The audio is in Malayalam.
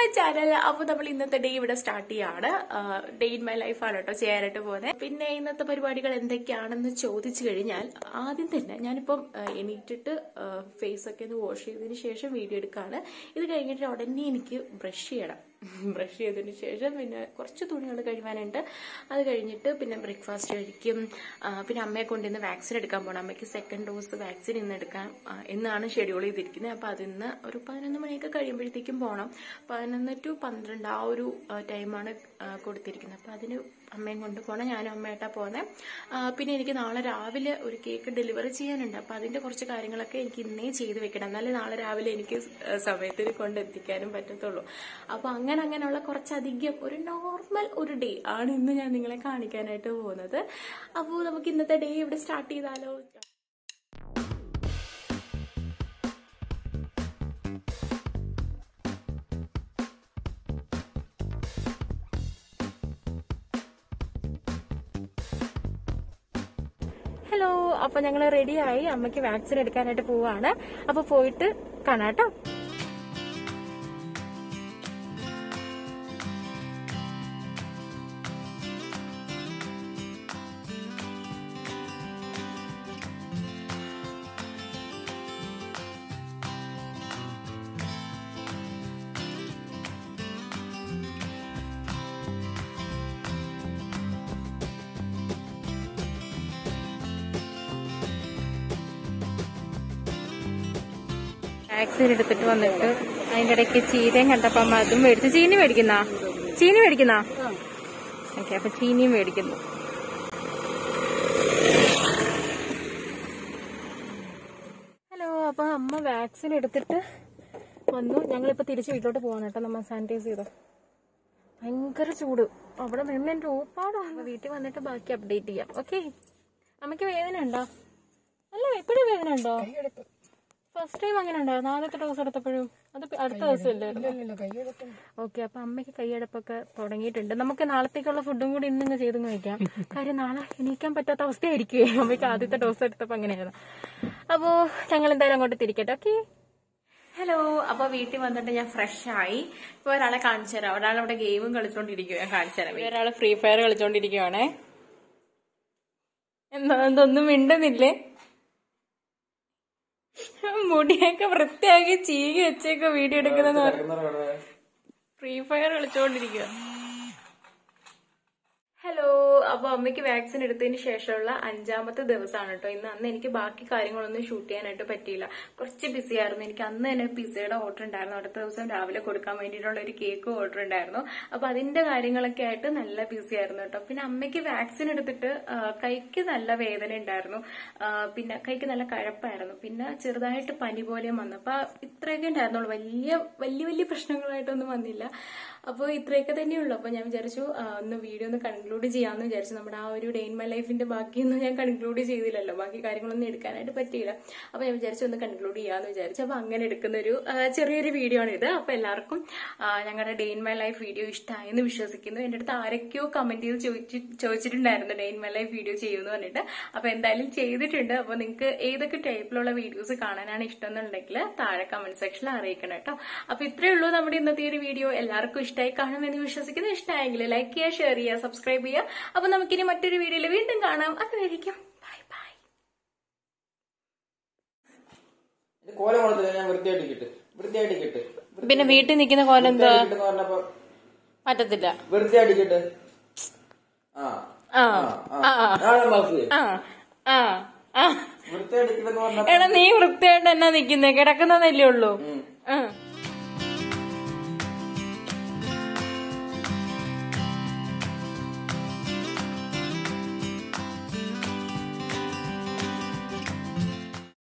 ചാനൽ അപ്പൊ നമ്മൾ ഇന്നത്തെ ഡേ ഇവിടെ സ്റ്റാർട്ട് ചെയ്യാണ് ഡേ ഇൻ മൈ ലൈഫ് ആണ് കേട്ടോ ചെയ്യാനായിട്ട് പോകുന്നത് പിന്നെ ഇന്നത്തെ പരിപാടികൾ എന്തൊക്കെയാണെന്ന് ചോദിച്ചു കഴിഞ്ഞാൽ ആദ്യം തന്നെ ഞാനിപ്പം ആ, എണീറ്റിട്ട് ഫേസ് ഒക്കെ ഒന്ന് വാഷ് ചെയ്തതിന് ശേഷം വീഡിയോ എടുക്കാണ് ഇത് കഴിഞ്ഞിട്ട് ഉടനെ എനിക്ക് ബ്രഷ് ചെയ്യണം ബ്രഷ് ചെയ്തതിന് ശേഷം പിന്നെ കുറച്ച് തുണികൾ കഴുകാനുണ്ട് അത് കഴിഞ്ഞിട്ട് പിന്നെ ബ്രേക്ക്ഫാസ്റ്റ് കഴിക്കും ആ, പിന്നെ അമ്മയെ കൊണ്ടിന്ന് വാക്സിൻ എടുക്കാൻ പോകണം അമ്മയ്ക്ക് സെക്കൻഡ് ഡോസ് വാക്സിൻ ഇന്ന് എടുക്കാൻ ആ, എന്നാണ് ഷെഡ്യൂൾ ചെയ്തിരിക്കുന്നത് അപ്പോൾ അതിന്ന് ഒരു പതിനൊന്ന് മണിയൊക്കെ കഴിയുമ്പോഴത്തേക്കും പോകണം പതിനൊന്ന് ടു പന്ത്രണ്ട് ആ ഒരു ടൈമാണ് കൊടുത്തിരിക്കുന്നത് അപ്പോൾ അതിന് അമ്മയും കൊണ്ട് പോകണം ഞാനും അമ്മയായിട്ടാണ് പോകുന്നത് പിന്നെ എനിക്ക് നാളെ രാവിലെ ഒരു കേക്ക് ഡെലിവറി ചെയ്യാനുണ്ട് അപ്പോൾ അതിന്റെ കുറച്ച് കാര്യങ്ങളൊക്കെ എനിക്ക് ഇന്നേ ചെയ്ത് വെക്കണം എന്നാലേ നാളെ രാവിലെ എനിക്ക് സമയത്തിന് കൊണ്ടെത്തിക്കാനും പറ്റത്തുള്ളൂ അപ്പോൾ അങ്ങനെ അങ്ങനെയുള്ള കുറച്ചധികം ഒരു നോർമൽ ഒരു ഡേ ആണ് ഇന്ന് ഞാൻ നിങ്ങളെ കാണിക്കാനായിട്ട് പോകുന്നത് അപ്പോൾ നമുക്ക് ഇന്നത്തെ ഡേ ഇവിടെ സ്റ്റാർട്ട് ചെയ്താലോ ഹലോ അപ്പൊ ഞങ്ങൾ റെഡിയായി അമ്മയ്ക്ക് വാക്സിൻ എടുക്കാനായിട്ട് പോവാണ് അപ്പൊ പോയിട്ട് കാണാട്ടോ വാക്സിൻ എടുത്തിട്ട് വന്നിട്ട് അതിന്റെ ഇടയ്ക്ക് ചീരയും കണ്ടപ്പോ അമ്മ അതും മേടിച്ചു ചീനി മേടിക്കുന്ന ചീനി മേടിക്കുന്ന ഓക്കെ അപ്പൊ ചീനിയും മേടിക്കുന്നു ഹലോ അപ്പൊ അമ്മ വാക്സിൻ എടുത്തിട്ട് വന്നു ഞങ്ങളിപ്പോ തിരിച്ച് വീട്ടിലോട്ട് പോവാണ് കേട്ടോ നമ്മ സാനിറ്റൈസ് ചെയ്തോ ഭയങ്കര ചൂട് അവിടെ നിന്ന് എന്റെ ഓപ്പാടാണ് വീട്ടിൽ വന്നിട്ട് ബാക്കി അപ്ഡേറ്റ് ചെയ്യാം ഓക്കെ അമ്മയ്ക്ക് വേദന ഉണ്ടോ അല്ല എപ്പോഴും വേദന ഉണ്ടോ ഫസ്റ്റ് ടൈം അങ്ങനെ ഉണ്ടായിരുന്നു ആദ്യത്തെ ഡോസ് എടുത്തപ്പോഴും അത് പി- അടുത്ത ദിവസം ഇല്ലായിരുന്നു ഓക്കെ അപ്പൊ അമ്മയ്ക്ക് കൈയടപ്പൊക്കെ തുടങ്ങിയിട്ടുണ്ട് നമുക്ക് നാളത്തേക്കുള്ള ഫുഡും കൂടി ഇന്നിങ്ങ് ചെയ്തങ്ങ് വയ്ക്കാം കാര്യം നാളെ എണീക്കാൻ പറ്റാത്ത അവസ്ഥയായിരിക്കുമേ അമ്മയ്ക്ക് ആദ്യത്തെ ഡോസ് എടുത്തപ്പോ അങ്ങനെയായിരുന്നു അപ്പോ ഞങ്ങൾ എന്തായാലും അങ്ങോട്ട് തിരിക്കട്ടെ ഓക്കെ ഹലോ അപ്പൊ വീട്ടിൽ വന്നിട്ട് ഞാൻ ഫ്രഷ് ആയി ഇപ്പൊ ഒരാളെ കാണിച്ചു തരാം ഒരാൾ ഇവിടെ ഗെയിമും കളിച്ചോണ്ടിരിക്കുക ഞാൻ കാണിച്ചു തരാം ഒരാള് ഫ്രീ ഫയർ കളിച്ചോണ്ടിരിക്കുവാണേ എന്താ എന്തൊന്നും മിണ്ടുന്നില്ലേ മുടിയൊക്കെ വൃത്തിയാക്കി ചീകി വെച്ചേക്ക് വീഡിയോ എടുക്കുന്ന ഫ്രീ ഫയർ കളിച്ചോണ്ടിരിക്കുക ഹലോ അപ്പൊ അമ്മയ്ക്ക് വാക്സിൻ എടുത്തതിന് ശേഷമുള്ള അഞ്ചാമത്തെ ദിവസമാണ് കേട്ടോ ഇന്ന് അന്ന് എനിക്ക് ബാക്കി കാര്യങ്ങളൊന്നും ഷൂട്ട് ചെയ്യാനായിട്ട് പറ്റിയില്ല കുറച്ച് ബിസി ആയിരുന്നു എനിക്ക് അന്ന് തന്നെ പിസയുടെ ഓർഡർ ഉണ്ടായിരുന്നു അടുത്ത ദിവസം രാവിലെ കൊടുക്കാൻ വേണ്ടിയിട്ടുള്ള ഒരു കേക്ക് ഓർഡർ ഉണ്ടായിരുന്നു അപ്പൊ അതിന്റെ കാര്യങ്ങളൊക്കെ ആയിട്ട് നല്ല ബിസി ആയിരുന്നു കേട്ടോ പിന്നെ അമ്മയ്ക്ക് വാക്സിൻ എടുത്തിട്ട് ആ, കൈക്ക് നല്ല വേദന ഉണ്ടായിരുന്നു ആ, പിന്നെ കൈക്ക് നല്ല കഴപ്പായിരുന്നു പിന്നെ ചെറുതായിട്ട് പനി പോലെയും വന്നു അപ്പൊ ഇത്രയൊക്കെ ഉണ്ടായിരുന്നുള്ളൂ വലിയ വലിയ വലിയ പ്രശ്നങ്ങളായിട്ടൊന്നും വന്നില്ല അപ്പോൾ ഇത്രയൊക്കെ തന്നെയുള്ളൂ അപ്പൊ ഞാൻ വിചാരിച്ചു ആ, ഒന്ന് വീഡിയോ ഒന്ന് കൺക്ലൂഡ് ചെയ്യാമെന്ന് വിചാരിച്ചു നമ്മുടെ ആ ഒരു ഡേ ഇൻ മൈ ലൈഫിന്റെ ബാക്കിയൊന്നും ഞാൻ കൺക്ലൂഡ് ചെയ്തില്ലല്ലോ ബാക്കി കാര്യങ്ങളൊന്നും എടുക്കാനായിട്ട് പറ്റിയില്ല അപ്പൊ ഞാൻ വിചാരിച്ചു ഒന്ന് കൺക്ലൂഡ് ചെയ്യാമെന്ന് വിചാരിച്ചു അപ്പൊ അങ്ങനെ എടുക്കുന്ന ഒരു ആ, ചെറിയൊരു വീഡിയോ ആണ് ഇത് അപ്പൊ എല്ലാവർക്കും ആ, ഞങ്ങളുടെ day in my life video ഇഷ്ടമായെന്ന് വിശ്വസിക്കുന്നു എന്റെ അടുത്ത് ആരൊക്കെയോ കമന്റ് ചെയ്ത് ചോദിച്ചി- ചോദിച്ചിട്ടുണ്ടായിരുന്നു day in my life video ചെയ്യുമെന്ന് പറഞ്ഞിട്ട് അപ്പൊ എന്തായാലും ചെയ്തിട്ടുണ്ട് അപ്പൊ നിങ്ങൾക്ക് ഏതൊക്കെ ടൈപ്പിലുള്ള വീഡിയോസ് കാണാനാണ് ഇഷ്ടം എന്നുണ്ടെങ്കിൽ താഴെ കമന്റ് സെക്ഷനിൽ അറിയിക്കണം കേട്ടോ അപ്പൊ ഇത്രയേ ഉള്ളൂ നമ്മുടെ ഇന്നത്തെ ഈ ഒരു വീഡിയോ എല്ലാവർക്കും ഇഷ്ടമായി കാണുമെന്ന് വിശ്വസിക്കുന്നു ഇഷ്ടമായെങ്കിൽ ലൈക്ക് ചെയ്യുക ഷെയർ ചെയ്യുക സബ്സ്ക്രൈബ് ചെയ്യുക അപ്പൊ നമുക്കിനി മറ്റൊരു വീഡിയോയിൽ വീണ്ടും കാണാം അതുവരെയും ബൈ ബൈ ഇത് കോലം കൊടുത്തില്ല ഞാൻ വൃത്തിയായിട്ട് കിട്ട് വൃത്തിയായിട്ട് കിട്ട് പിന്നെ വീട്ടിൽ നിൽക്കുന്ന കോലം എന്താ കിട്ടെന്ന് പറഞ്ഞപ്പോ പറ്റത്തില്ല വൃത്തിയായിട്ട് കിട്ട് ആ ആ ആ, ആ. നാളെ മാഫ് ആ ആ ആ വൃത്തിയായിട്ട് കിട്ടെന്ന് പറഞ്ഞപ്പോ എടാ നീ വൃത്തിയായിട്ട് എന്നാ നിക്കുന്നേ കിടക്കുന്നതല്ലേ ഉള്ളൂ ഉം. ആ